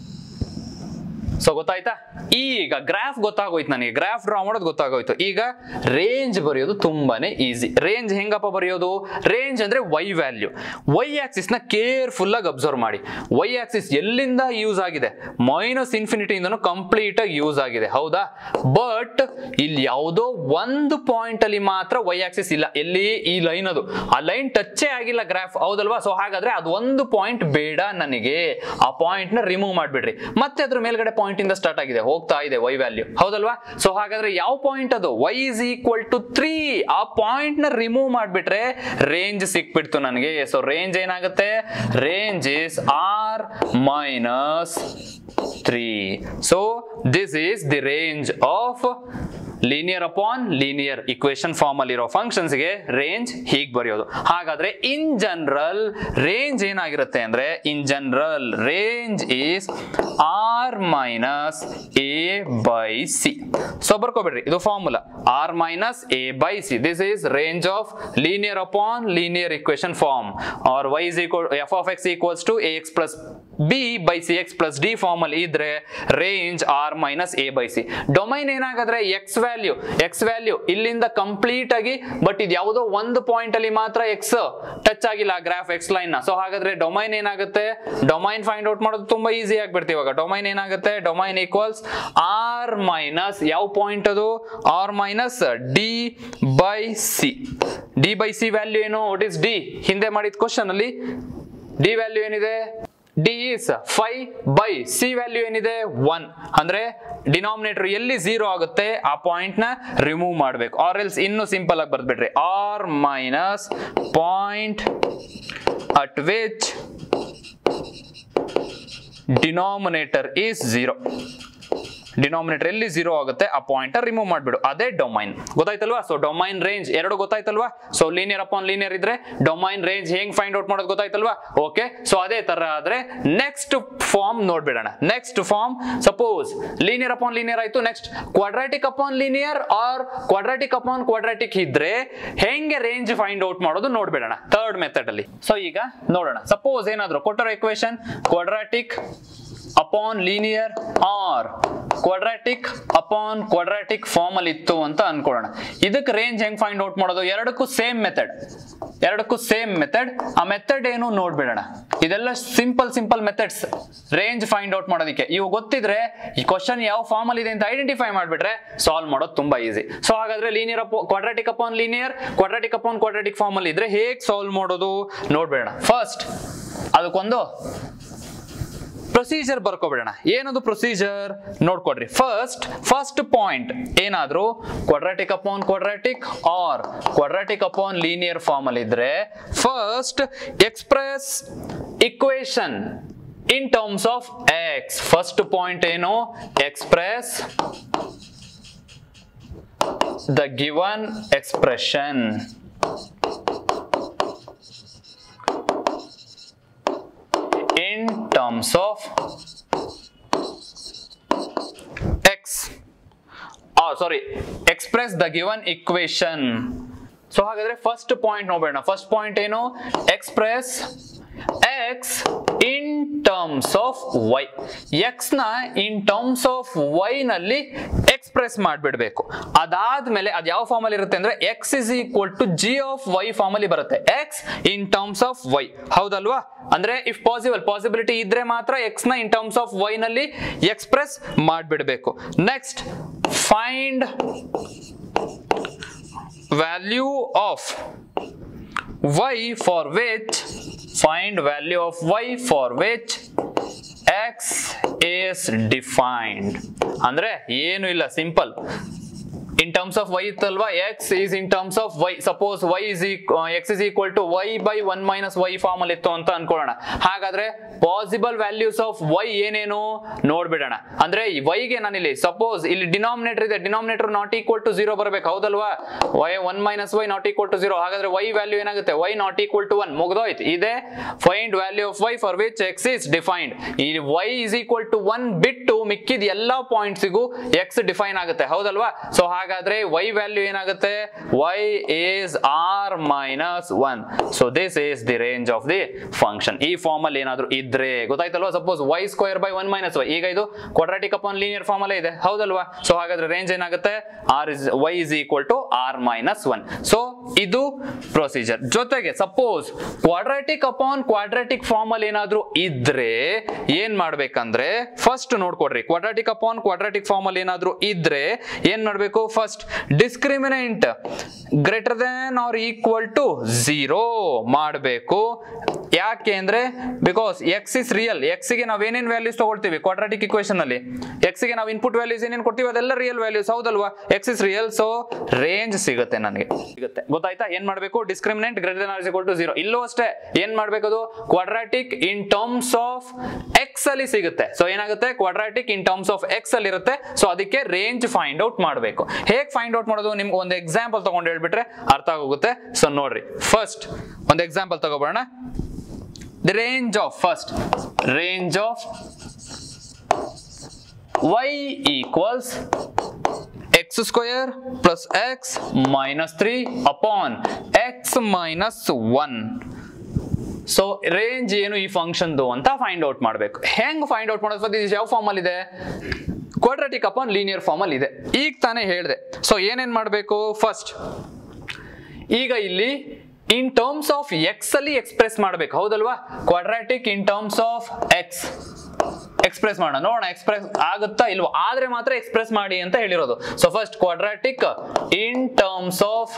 ಸೊ ಗೊತ್ತಾಯ್ತಾ ಈಗ ಗ್ರಾಫ್ ಗೊತ್ತಾಗೋಯ್ತು ನನಗೆ ಗ್ರಾಫ್ ಡ್ರಾ ಮಾಡೋದು ಗೊತ್ತಾಗೋಯ್ತು ಈಗ ರೇಂಜ್ ಬರೆಯೋದು ತುಂಬಾನೇ ಈಸಿ ರೇಂಜ್ ಹೆಂಗಪ್ಪ ಬರೆಯೋದು ರೇಂಜ್ ಅಂದ್ರೆ ವೈ ವ್ಯಾಲ್ಯೂ ವೈ ಆಕ್ಸಿಸ್ ನ ಕೇರ್ಫುಲ್ ಆಗಿ ಅಬ್ಸರ್ವ್ ಮಾಡಿ ವೈ ಆಕ್ಸಿಸ್ ಎಲ್ಲಿಂದ ಯೂಸ್ ಆಗಿದೆ ಮೈನಸ್ ಇನ್ಫಿನಿಟಿಯಿಂದನೂ ಕಂಪ್ಲೀಟ್ ಆಗಿ ಯೂಸ್ ಆಗಿದೆ ಹೌದಾ ಬಟ್ ಇಲ್ಲಿ ಯಾವುದೋ ಒಂದು ಪಾಯಿಂಟ್ ಅಲ್ಲಿ ಮಾತ್ರ ವೈ ಆಕ್ಸಿಸ್ ಇಲ್ಲ ಎಲ್ಲಿ ಈ ಲೈನ್ ಅದು ಆ ಲೈನ್ ಟಚ್ಚೇ ಆಗಿಲ್ಲ ಗ್ರಾಫ್ ಹೌದಲ್ವಾ ಸೊ ಹಾಗಾದ್ರೆ ಅದು ಒಂದು ಪಾಯಿಂಟ್ ಬೇಡ ನನಗೆ ಆ ಪಾಯಿಂಟ್ ನ ರಿಮೂವ್ ಮಾಡ್ಬಿಡ್ರಿ ಮತ್ತೆ ಅದ್ರ ಮೇಲ್ಗಡೆ ಪಾಯಿಂಟ್ ಇಂದ ಸ್ಟಾರ್ಟ್ ಆಗಿದೆ ಹೋಗ್ತಾ ಇದೆ ವೈ ವ್ಯಾಲ್ಯೂ ಹೌದಲ್ವಾ ಸೊ ಹಾಗಾದ್ರೆ ಯಾವ ಪಾಯಿಂಟ್ ಅದು Y is equal to three ಆ ಪಾಯಿಂಟ್ ನ ರಿಮೂವ್ ಮಾಡ್ಬಿಟ್ರೆ ರೇಂಜ್ ಸಿಕ್ಬಿಡ್ತು ನನಗೆ ಸೊ ರೇಂಜ್ ಏನಾಗುತ್ತೆ range is R minus three so this is the range of linear upon linear equation form ಅಲ್ಲಿರೋ ಫಂಕ್ಷನ್ಸ್ ಗೆ ರೇಂಜ್ ಹೀಗ್ ಬರೆಯೋದು ಹಾಗಾದ್ರೆ ಇನ್ ಜನರಲ್ ರೇಂಜ್ ಏನಾಗಿರುತ್ತೆ ಅಂದ್ರೆ in general range is R minus A by C so ಬರ್ಕೋಬೇಡ್ರಿ ಇದು formula R minus A by C this is range of linear upon linear equation form or Y is equal F of X equals to A X plus B by C X plus D form ಅಲ್ಲಿ ಇದ್ರೆ range R minus A by C domain ಏನಾಗಾದ್ರೆ X value X value ಇಲ್ಲಿಂದ complete ಆಗಿ but ಇದು ಯಾವುದೋ ಒಂದು ಪಾಯಿಂಟ್ ಅಲ್ಲಿ ಮಾತ್ರ ಎಕ್ಸ್ ಟಚ್ ಆಗಿಲ್ಲ ಗ್ರಾಫ್ ಎಕ್ಸ್ ಲೈನ್ ನ ಸೊ ಹಾಗಾದ್ರೆ ಡೊಮೈನ್ ಏನಾಗುತ್ತೆ ಡೊಮೈನ್ ಫೈಂಡ್ ಔಟ್ ಮಾಡೋದು ತುಂಬಾ ಈಸಿ ಆಗ್ಬಿಡ್ತೀವಿ ಇವಾಗ ಡೊಮೈನ್ ಏನಾಗುತ್ತೆ ಡೊಮೈನ್ ಈಕ್ವಲ್ಸ್ ಆರ್ ಮೈನಸ್ ಯಾವ ಪಾಯಿಂಟ್ ಅದು R minus D by C D by C value ಏನು ವಾಟ್ ಇಸ್ ಡಿ ಹಿಂದೆ ಮಾಡಿದ ಕ್ವಶನ್ ಅಲ್ಲಿ ಡಿ ವ್ಯಾಲ್ಯೂ ಏನಿದೆ D is five by C value ಏನಿದೆ ಒನ್ ಅಂದ್ರೆ ಡಿನಾಮಿನೇಟರ್ ಎಲ್ಲಿ ಝೀರೋ ಆಗುತ್ತೆ ಆ ಪಾಯಿಂಟ್ ನ ರಿಮೂವ್ ಮಾಡಬೇಕು ಆರ್ ಎಲ್ಸ್ ಇನ್ನು ಸಿಂಪಲ್ ಆಗಿ ಬರ್ದ್ಬಿಟ್ರಿ R minus point at which denominator is zero denominator ಎಲ್ಲಿ ಝೀರೋ ಆಗುತ್ತೆ ಆ ಪಾಯಿಂಟ್ ರಿಮೂವ್ ಮಾಡ್ಬಿಡು ಅದೇ ಡೊಮೈನ್ ಗೊತ್ತಾಯ್ತಲ್ವಾ ಸೊ ಡೊಮೈನ್ ರೇಂಜ್ ಎರಡು ಗೊತ್ತಾಯ್ತಲ್ವಾ ಸೊ ಲೀನಿಯರ್ ಅಪಾನ್ ಲೀನಿಯರ್ ಇದ್ರೆ ಡೊಮೈನ್ ರೇಂಜ್ ಹೆಂಗ್ ಫೈಂಡ್ ಔಟ್ ಮಾಡೋದು ಗೊತ್ತಾಯ್ತಲ್ವಾ ಓಕೆ ಸೊ ಅದೇ ತರ ಆದ್ರೆ ನೆಕ್ಸ್ಟ್ ಫಾರ್ಮ್ ನೋಡ್ಬಿಡೋಣ next form suppose linear upon linear ಆಯ್ತು next quadratic upon linear or quadratic upon quadratic ಇದ್ರೆ ಹೆಂಗೆ ರೇಂಜ್ ಫೈಂಡ್ ಔಟ್ ಮಾಡೋದು ನೋಡ್ಬಿಡೋಣ ಥರ್ಡ್ ಮೆಥಡ್ ಅಲ್ಲಿ ಸೊ ಈಗ ನೋಡೋಣ ಸಪೋಸ್ ಏನಾದ್ರು ಕೊಟ್ಟರೋ equation quadratic upon linear or quadratic upon quadratic form ಅಲ್ಲಿ ಇತ್ತು ಅಂತ ಅನ್ಕೊಳ್ಳೋಣ ಇದಕ್ಕೆ ರೇಂಜ್ ಹೆಂಗ್ ಫೈಂಡ್ ಔಟ್ ಮಾಡೋದು ಎರಡಕ್ಕೂ ಸೇಮ್ ಮೆಥಡ್ ಎರಡಕ್ಕೂ ಸೇಮ್ ಮೆಥಡ್ ಆ ಮೆಥಡ್ ಏನು ನೋಡ್ಬಿಡೋಣ ಇದೆಲ್ಲ simple simple methods range find out ಮಾಡೋದಕ್ಕೆ ಇವು ಗೊತ್ತಿದ್ರೆ ಈ ಕ್ವಶನ್ ಯಾವ ಫಾರ್ಮ್ ಅಲ್ಲಿ ಇದೆ ಅಂತ ಐಡೆಂಟಿಫೈ ಮಾಡ್ಬಿಟ್ರೆ ಸಾಲ್ವ್ ಮಾಡೋದು ತುಂಬಾ ಈಸಿ ಸೊ ಹಾಗಾದ್ರೆ linear upon quadratic upon linear quadratic upon quadratic form ಅಲ್ಲಿ ಇದ್ರೆ ಹೇಗೆ ಸಾಲ್ವ್ ಮಾಡೋದು ನೋಡ್ಬೇಡ ಫಸ್ಟ್ ಅದಕ್ಕೊಂದು ಪ್ರೊಸೀಜರ್ ಬರ್ಕೊಬಿಡೋಣ ಏನದು ಪ್ರೊಸೀಜರ್ ನೋಡ್ಕೊಡ್ರಿ ಫಸ್ಟ್ ಫಸ್ಟ್ ಪಾಯಿಂಟ್ ಏನಾದ್ರೂ quadratic upon quadratic or quadratic upon linear form ಅಲ್ಲಿ ಇದ್ರೆ first express equation in terms of x first point ಏನು express the given expression in terms of sorry express the given equation so ಹಾಗಾದ್ರೆ first point ನೋಡೋಣ first point ಏನು express x in terms of y x ನ in terms of y ನಲ್ಲಿ express ಮಾಡಿಬಿಡ್ಬೇಕು ಅದಾದ್ಮೇಲೆ ಅದು ಯಾವ ಫಾರ್ಮ್ ಅಲ್ಲಿ ಇರುತ್ತೆ ಅಂದ್ರೆ X is equal to g of y form ಅಲ್ಲಿ ಬರುತ್ತೆ x in terms of y ಹೌದಲ್ವಾ ಅಂದ್ರೆ ಇಫ್ ಪಾಸಿಬಲ್ ಪಾಸಿಬಿಲಿಟಿ ಇದ್ರೆ ಮಾತ್ರ ಎಕ್ಸ್ ನ ಇನ್ ಟರ್ಮ್ಸ್ ಆಫ್ ವೈ ನಲ್ಲಿ ಎಕ್ಸ್ಪ್ರೆಸ್ ಮಾಡಿಬಿಡ್ಬೇಕು next find value of y for which find value of y for which x is defined ಅಂದ್ರೆ ಏನು ಇಲ್ಲ simple in terms of y ಇತ್ತಲ್ವಾ x is in terms of y suppose y is x is equal to y by one minus y form ಅಲ್ಲಿ ಇತ್ತು ಅಂತ ಅನ್ಕೊಳ್ಳೋಣ ಹಾಗಾದ್ರೆ possible values of Y ಏನೇನು ನೋಡ್ಬಿಡೋಣ ಅಂದ್ರೆ ವೈಗೆ ನಾನಿಲ್ಲಿ ಸಪೋಸ್ ಇಲ್ಲಿ ಡಿನಾಮಿನೇಟರ್ ಇದೆ denominator not equal to zero ಬರಬೇಕು ಹೌದಲ್ವಾ y one minus y not equal to zero ಹಾಗಾದ್ರೆ ವೈ ವ್ಯಾಲ್ಯೂ ಏನಾಗುತ್ತೆ y not equal to one ಮುಗ್ದೋಯ್ತು ಇದೆ find value of y for which x is defined ಈ y is equal to one ಬಿಟ್ಟು ಮಿಕ್ಕಿದ ಎಲ್ಲಾ ಪಾಯಿಂಟ್ಸಿಗೂ ಎಕ್ಸ್ ಡಿಫೈನ್ ಆಗುತ್ತೆ ಹೌದಲ್ವಾ ಸೊ ಹಾಗಾದ್ರೆ ವೈ ವ್ಯಾಲ್ಯೂ ಏನಾಗುತ್ತೆ y is R minus one so this is the range of the function ಈ form ಅಲ್ಲಿ ಏನಾದ್ರು ಇದ್ರೆ ಗೊತ್ತಾಯ್ತಲ್ವಾ suppose y square by one minus y ಈಗ ಇದು ಕ್ವಾಡ್ರಾಟಿಕ್ ಅಪಾನ್ ಲೀನಿಯರ್ ಫಾರ್ಮ್ ಅಲ್ಲೇ ಇದೆ ಹೌದಲ್ವಾ ಸೊ ಹಾಗಾದ್ರೆ ರೇಂಜ್ ಏನಾಗುತ್ತೆ R is y is equal to R minus one so ಇದು ಪ್ರೊಸೀಜರ್ ಜೊತೆಗೆ suppose quadratic upon quadratic form ಅಲ್ಲಿ ಏನಾದ್ರೂ ಇದ್ರೆ ಏನ್ ಮಾಡ್ಬೇಕಂದ್ರೆ ಫಸ್ಟ್ ನೋಡ್ಕೊಡ್ರಿ ಕ್ವಾಡ್ರಾಟಿಕ್ ಅಪಾನ್ ಕ್ವಾಡ್ರಾಟಿಕ್ ಫಾರ್ಮ್ ಅಲ್ಲಿ ಏನಾದ್ರೂ ಇದ್ರೆ ಏನ್ ಮಾಡ್ಬೇಕು first discriminant greater than or equal to zero ಮಾಡಬೇಕು ಯಾಕೆ ಅಂದ್ರೆ because x is real x ಗೆ ನಾವು ಏನೇನ್ ವ್ಯಾಲ್ಯೂಸ್ ತಗೊಳ್ತೀವಿ ಕ್ವಾಡ್ರಾಟಿಕ್ ಇಕ್ವೇಶನ್ ಅಲ್ಲಿ ಎಕ್ಸ್ ಗೆ ನಾವು ಇನ್ಪುಟ್ ವ್ಯಾಲ್ಯೂಸ್ ಏನೇನ್ ಕೊಡ್ತೀವಿ ಅದೆಲ್ಲ ರಿಯಲ್ ವ್ಯಾಲ್ಯೂಸ್ ಹೌದಲ್ವಾ x is real so range ಸಿಗುತ್ತೆ ನನಗೆ ಸಿಗುತ್ತೆ ಗೊತ್ತಾಯ್ತಾ ಏನ್ ಮಾಡಬೇಕು discriminant greater than or equal to zero ಇಲ್ಲೂ ಅಷ್ಟೇ ಏನ್ ಮಾಡ್ಬೇಕು ಅದು quadratic in terms of x ಅಲ್ಲಿ ಸಿಗುತ್ತೆ ಸೊ ಏನಾಗುತ್ತೆ quadratic in terms of x ಅಲ್ಲಿ ಇರುತ್ತೆ ಸೊ ಅದಕ್ಕೆ ರೇಂಜ್ ಫೈಂಡ್ ಔಟ್ ಮಾಡಬೇಕು ಹೇಗ್ ಫೈಂಡ್ ಔಟ್ ಮಾಡೋದು ನಿಮ್ಗೆ ಒಂದು ಎಕ್ಸಾಂಪಲ್ ತಗೊಂಡು ಹೇಳ್ಬಿಟ್ರೆ ಅರ್ಥ ಆಗೋಗುತ್ತೆ ಸೊ ನೋಡ್ರಿ ಫಸ್ಟ್ ಒಂದು ಎಕ್ಸಾಂಪಲ್ ತಗೋಬೋಣ the range of first range of y equals x square plus x minus 3 upon x minus 1 so range ಏನು ಈ ಫಂಕ್ಷನ್ದು ಅಂತ ಫೈಂಡ್ ಔಟ್ ಮಾಡಬೇಕು ಹೆಂಗ್ ಫೈಂಡ್ ಔಟ್ ಮಾಡೋದು ಇದು ಯಾವ ಫಾರ್ಮ್ ಅಲ್ಲಿ ಇದೆ ಕ್ವಾಡ್ರಾಟಿಕ್ ಅಪಾನ್ ಲೀನಿಯರ್ ಫಾರ್ಮ್ ಅಲ್ಲಿ ಇದೆ ಈಗ ತಾನೇ ಹೇಳಿದೆ ಸೊ ಏನೇನ್ ಮಾಡಬೇಕು ಫಸ್ಟ್ ಈಗ ಇಲ್ಲಿ ಇನ್ ಟರ್ಮ್ಸ್ ಆಫ್ ಎಕ್ಸ್ ಅಲ್ಲಿ ಎಕ್ಸ್ಪ್ರೆಸ್ ಮಾಡಬೇಕು ಹೌದಲ್ವಾ quadratic in terms of x express ಮಾಡೋಣ ನೋಡೋಣ ಎಕ್ಸ್ಪ್ರೆಸ್ ಆಗುತ್ತಾ ಇಲ್ವಾ ಆದ್ರೆ ಮಾತ್ರ ಎಕ್ಸ್ಪ್ರೆಸ್ ಮಾಡಿ ಅಂತ ಹೇಳಿರೋದು so first quadratic in terms of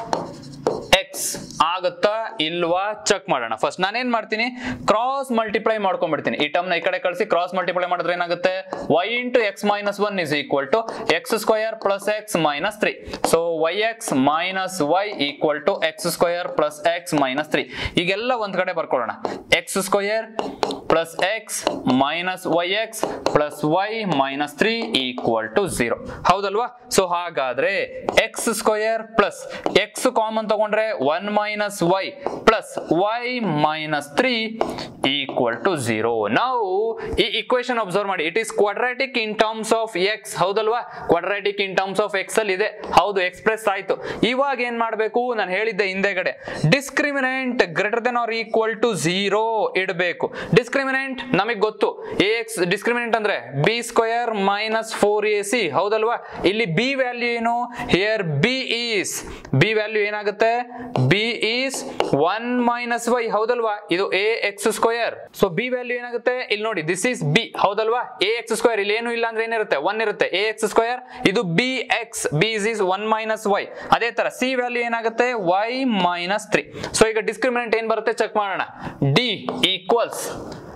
x ಆಗುತ್ತಾ ಇಲ್ವಾ ಚೆಕ್ ಮಾಡೋಣ ಫಸ್ಟ್ ನಾನೇನ್ ಮಾಡ್ತೀನಿ ಕ್ರಾಸ್ ಮಲ್ಟಿಪ್ಲೈ ಮಾಡ್ಕೊಂಡ್ಬಿಡ್ತೀನಿ ಈ ಟರ್ಮ್ ನ ಈ ಕಡೆ ಕಳಿಸಿ ಕ್ರಾಸ್ ಮಲ್ಟಿಪ್ಲೈ ಮಾಡಿದ್ರೆ ಏನಾಗುತ್ತೆ y into x minus one is equal to x square plus x minus three so y x minus y equal to x square plus x minus three ಈಗೆಲ್ಲ ಒಂದ್ ಕಡೆ ಬರ್ಕೊಳ್ಳೋಣ x square plus x minus y x plus y minus three equal to zero ಹೌದಲ್ವಾ so ಹಾಗಾದ್ರೆ x square plus x common ತಗೊಂಡ್ರೆ one minus y plus y minus three equal to zero ನಾವು ಈ equation observe ಮಾಡಿ it is quadratic in terms of x ಹೌದಲ್ವಾ quadratic in terms of x ಅಲ್ಲಿ ಇದೆ ಹೌದು ಎಕ್ಸ್ಪ್ರೆಸ್ ಆಯ್ತು ಇವಾಗ ಏನ್ ಮಾಡ್ಬೇಕು ನಾನು ಹೇಳಿದ್ದೆ ಹಿಂದೆಗಡೆ discriminant greater than or equal to zero ಇಡಬೇಕು ಡಿಸ್ಕ್ರಿಮಿನೆಂಟ್ ನಮಗೆ ಗೊತ್ತು ಎ ಎಕ್ಸ್ ಡಿಸ್ಕ್ರಿಮಿನೆಂಟ್ ಅಂದ್ರೆ b square minus four A c ಹೌದಲ್ವಾ ಇಲ್ಲಿ ಬಿ ವ್ಯಾಲ್ಯೂ ಏನು here b is b value ಏನಾಗುತ್ತೆ b is one minus y ಹೌದಲ್ವಾ ಇದು a x square so b value ಏನಾಗುತ್ತೆ ಇಲ್ಲಿ ನೋಡಿ ದಿಸ್ ಈಸ್ ಬಿ ಹೌದಲ್ವಾ ಎ ಎಕ್ಸ್ ಸ್ಕ್ವಯರ್ ಇಲ್ಲಿ ಏನು ಇಲ್ಲ ಅಂದ್ರೆ ಏನಿರುತ್ತೆ ಒನ್ ಇರುತ್ತೆ ಎ ಎಕ್ಸ್ ಸ್ಕ್ವಯರ್ ಇದು B x b is one minus y ಅದೇ ತರ ಸಿ ವ್ಯಾಲ್ಯೂ ಏನಾಗುತ್ತೆ ವೈ ಮೈನಸ್ ತ್ರೀ ಸೊ ಈಗ ಡಿಸ್ಕ್ರಿಮಿನೆಂಟ್ ಏನ್ ಬರುತ್ತೆ ಚೆಕ್ ಮಾಡೋಣ D equals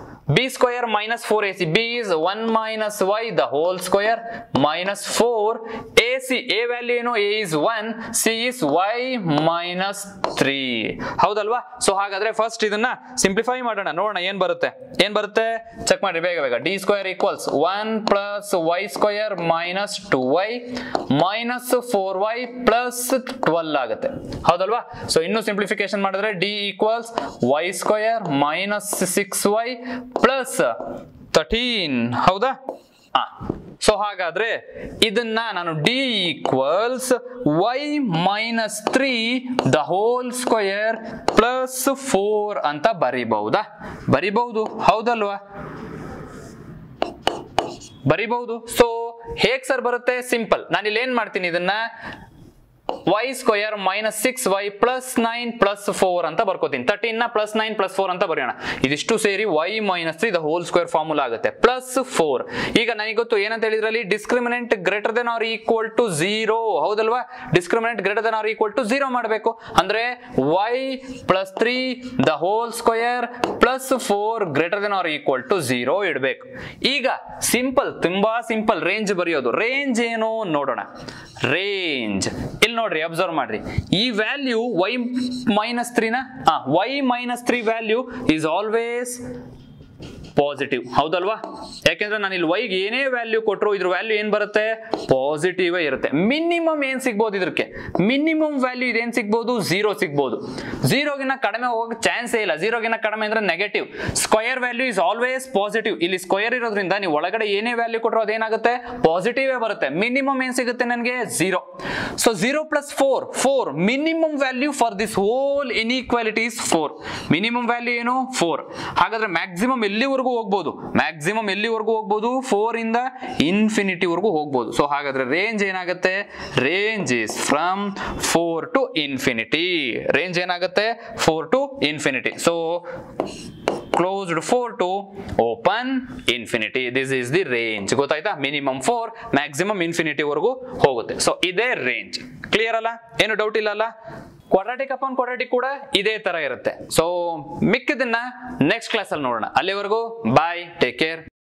b square minus 4ac b is 1 minus y the whole square minus 4 ac a value ಏನು a is 1 c is y minus 3 ಹೌದಲ್ವಾ so ಹಾಗಾದ್ರೆ first ಇದನ್ನ simplify ಮಾಡೋಣ ನೋಡೋಣ ಏನ್ ಬರುತ್ತೆ ಏನ್ ಬರುತ್ತೆ ಚೆಕ್ ಮಾಡಿ ಬೇಗ ಬೇಗ D square equals one plus y square minus two y minus four y plus twelve ಆಗುತ್ತೆ ಹೌದಲ್ವಾ ಸೊ ಇನ್ನು ಸಿಂಪ್ಲಿಫಿಕೇಶನ್ ಮಾಡಿದ್ರೆ D equals y square minus six y plus thirteen ಹೌದಾ ಹಾ ಸೊ ಹಾಗಾದ್ರೆ ಇದನ್ನ ನಾನು D equals y minus three the whole square plus four ಅಂತ ಬರಿಬಹುದಾ ಬರಿಬಹುದು ಹೌದಲ್ವಾ ಬರಿಬಹುದು ಸೊ ಹೇಗ್ ಸರ್ ಬರುತ್ತೆ ಸಿಂಪಲ್ ನಾನು ಇಲ್ಲಿ ಏನ್ ಮಾಡ್ತೀನಿ ಇದನ್ನ y square minus six y plus nine plus four ಅಂತ ಬರ್ಕೋತೀನಿ ತರ್ಟೀನ್ ನ ಪ್ಲಸ್ ನೈನ್ ಪ್ಲಸ್ ಫೋರ್ ಅಂತ ಬರೆಯೋಣ ಇದಿಷ್ಟು ಸೇರಿ y minus three the whole square formula ಆಗುತ್ತೆ ಪ್ಲಸ್ ಫೋರ್ ಈಗ ನನಗೆ ಗೊತ್ತು ಏನಂತ ಹೇಳಿದ್ರಲ್ಲಿ discriminant greater than or equal to zero ಹೌದಲ್ವಾ discriminant greater than or equal to zero ಮಾಡಬೇಕು ಅಂದ್ರೆ y plus three the whole square plus four greater than or equal to zero ಇಡಬೇಕು ಈಗ ಸಿಂಪಲ್ ತುಂಬಾ ಸಿಂಪಲ್ ರೇಂಜ್ ಬರೆಯೋದು range ಏನು ನೋಡೋಣ range ಇಲ್ಲಿ ನೋಡ್ರಿ ಅಬ್ಸರ್ವ್ ಮಾಡ್ರಿ ಈ ವ್ಯಾಲ್ಯೂ ವೈ ಮೈನಸ್ ತ್ರೀನ y minus three value is always positive ಹೌದಲ್ವಾ ಯಾಕೆಂದ್ರೆ ನಾನು ಇಲ್ಲಿ ವೈಗೆ ಏನೇ ವ್ಯಾಲ್ಯೂ ಕೊಟ್ಟರು ಇದ್ರ ವ್ಯಾಲ್ಯೂ ಏನ್ ಬರುತ್ತೆ ಪಾಸಿಟಿವ್ ಇರುತ್ತೆ ಮಿನಿಮಮ್ ಏನ್ ಸಿಗ್ಬೋದು ಇದಕ್ಕೆ ಮಿನಿಮಮ್ ವ್ಯಾಲ್ಯೂ ಇದೇನ್ ಸಿಗ್ಬೋದು ಝೀರೋ ಸಿಗ್ಬೋದು ಝೀರೋಗಿನ ಕಡಿಮೆ ಹೋಗಕ್ಕೆ ಚಾನ್ಸೇ ಇಲ್ಲ ಝೀರೋಗಿನ ಕಡಿಮೆ ಅಂದ್ರೆ negative square value is always positive ಇಲ್ಲಿ ಸ್ಕ್ವಯರ್ ಇರೋದ್ರಿಂದ ನೀವು ಒಳಗಡೆ ಏನೇ ವ್ಯಾಲ್ಯೂ ಕೊಟ್ಟರು ಅದೇನಾಗುತ್ತೆ ಪಾಸಿಟಿವ್ ಬರುತ್ತೆ ಮಿನಿಮಮ್ ಏನ್ ಸಿಗುತ್ತೆ ನನಗೆ zero so zero plus four four minimum value for this whole inequality is four minimum value ಏನು ಫೋರ್ ಹಾಗಾದ್ರೆ ಮ್ಯಾಕ್ಸಿಮಮ್ ಎಲ್ಲಿವರೆಗೂ ಹೋಗ್ಬೋದು ಮ್ಯಾಕ್ಸಿಮಮ್ ಎಲ್ಲಿವರೆಗೂ ಹೋಗ್ಬೋದು ಫೋರ್ ಇಂದ ಇನ್ಫಿನಿಟಿ ವರೆಗೂ ಹೋಗ್ಬೋದು ಸೊ ಹಾಗಾದ್ರೆ ರೇಂಜ್ ಏನಾಗುತ್ತೆ range is from four to infinity range ಏನಾಗುತ್ತೆ four to infinity so closed four to open infinity this is the range ಗೊತ್ತಾಯ್ತಾ ಮಿನಿಮಮ್ ಫೋರ್ ಮ್ಯಾಕ್ಸಿಮಮ್ ಇನ್ಫಿನಿಟಿ ವರೆಗೂ ಹೋಗುತ್ತೆ ಸೊ ಇದೇ ರೇಂಜ್ ಕ್ಲಿಯರ್ ಅಲ್ಲ ಏನು ಡೌಟ್ ಇಲ್ಲ ಅಲ್ಲ ಕ್ವಾಡ್ರಾಟಿಕ್ ಅಪಾನ್ ಕ್ವಾಡ್ರಾಟಿಕ್ ಕೂಡ ಇದೇ ತರ ಇರುತ್ತೆ ಸೊ ಮಿಕ್ಕಿದನ್ನ ನೆಕ್ಸ್ಟ್ ಕ್ಲಾಸ್ ಅಲ್ಲಿ ನೋಡೋಣ ಅಲ್ಲಿವರೆಗೂ ಬಾಯ್ ಟೇಕ್ ಕೇರ್